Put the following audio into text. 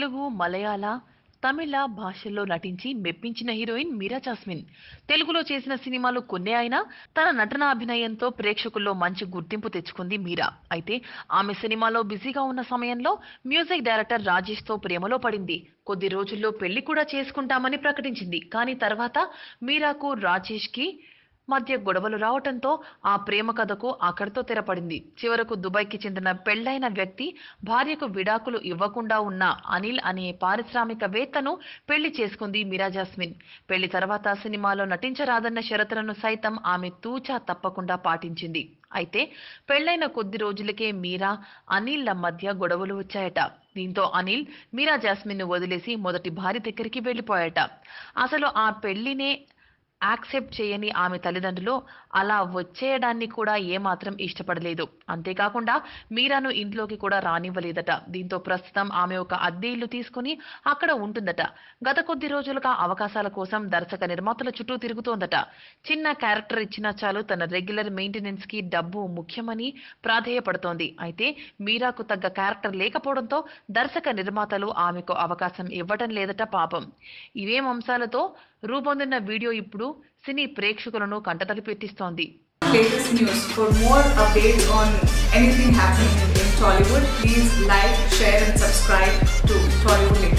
తెలుగు మలయాళ తమిళ భాషల్లో నటించి మెప్పించిన హీరోయిన్ మీరా జాస్మిన్ తెలుగులో చేసిన సినిమాలు కొన్నే అయినా తన నటన అభినయంతో ప్రేక్షకుల్లో మంచి గుర్తింపు తెచ్చుకుంది మీరా అయితే ఆమె సినిమాలో బిజీగా ఉన్న సమయంలో మ్యూజిక్ డైరెక్టర్ రాజేష్ తో ప్రేమలో పడింది కొద్ది రోజుల్లో పెళ్లి కూడా చేసుకుంటామని ప్రకటించింది కానీ తర్వాత మీరాకు రాజేష్ కి మధ్య గొడవలు రావటంతో ఆ ప్రేమ కథకు అక్కడితో తెరపడింది చివరకు దుబాయ్కి చెందిన పెళ్లైన వ్యక్తి భార్యకు విడాకులు ఇవ్వకుండా ఉన్న అనిల్ అనే పారిశ్రామికవేత్తను పెళ్లి చేసుకుంది మీరా జాస్మిన్ పెళ్లి తర్వాత సినిమాలో నటించరాదన్న షరతులను సైతం ఆమె తూచా తప్పకుండా పాటించింది అయితే పెళ్లైన కొద్ది రోజులకే మీరా అనిల్ల మధ్య గొడవలు వచ్చాయట దీంతో అనిల్ మీరా జాస్మిన్ ను వదిలేసి మొదటి భార్య దగ్గరికి వెళ్లిపోయాట అసలు ఆ పెళ్లినే యాక్సెప్ట్ చేయని ఆమె తల్లిదండ్రులు అలా వచ్చేయడాన్ని కూడా ఏమాత్రం ఇష్టపడలేదు అంతేకాకుండా మీరాను ఇంట్లోకి కూడా రానివ్వలేదట దీంతో ప్రస్తుతం ఆమె ఒక అద్దె ఇల్లు తీసుకుని అక్కడ ఉంటుందట గత కొద్ది రోజులుగా అవకాశాల కోసం దర్శక నిర్మాతల చుట్టూ తిరుగుతోందట చిన్న క్యారెక్టర్ ఇచ్చినా చాలు తన రెగ్యులర్ మెయింటెనెన్స్ కి డబ్బు ముఖ్యమని ప్రాధేయపడుతోంది అయితే మీరాకు తగ్గ క్యారెక్టర్ లేకపోవడంతో దర్శక నిర్మాతలు ఆమెకు అవకాశం ఇవ్వటం లేదట పాపం ఇవేం అంశాలతో రూపొందిన వీడియో ఇప్పుడు సినీ ప్రేక్షకులను కంటతడి పెట్టిస్తోంది latest news. For more updates on anything happening in, in Tollywood, please like, share, and subscribe to Tollywood Latest.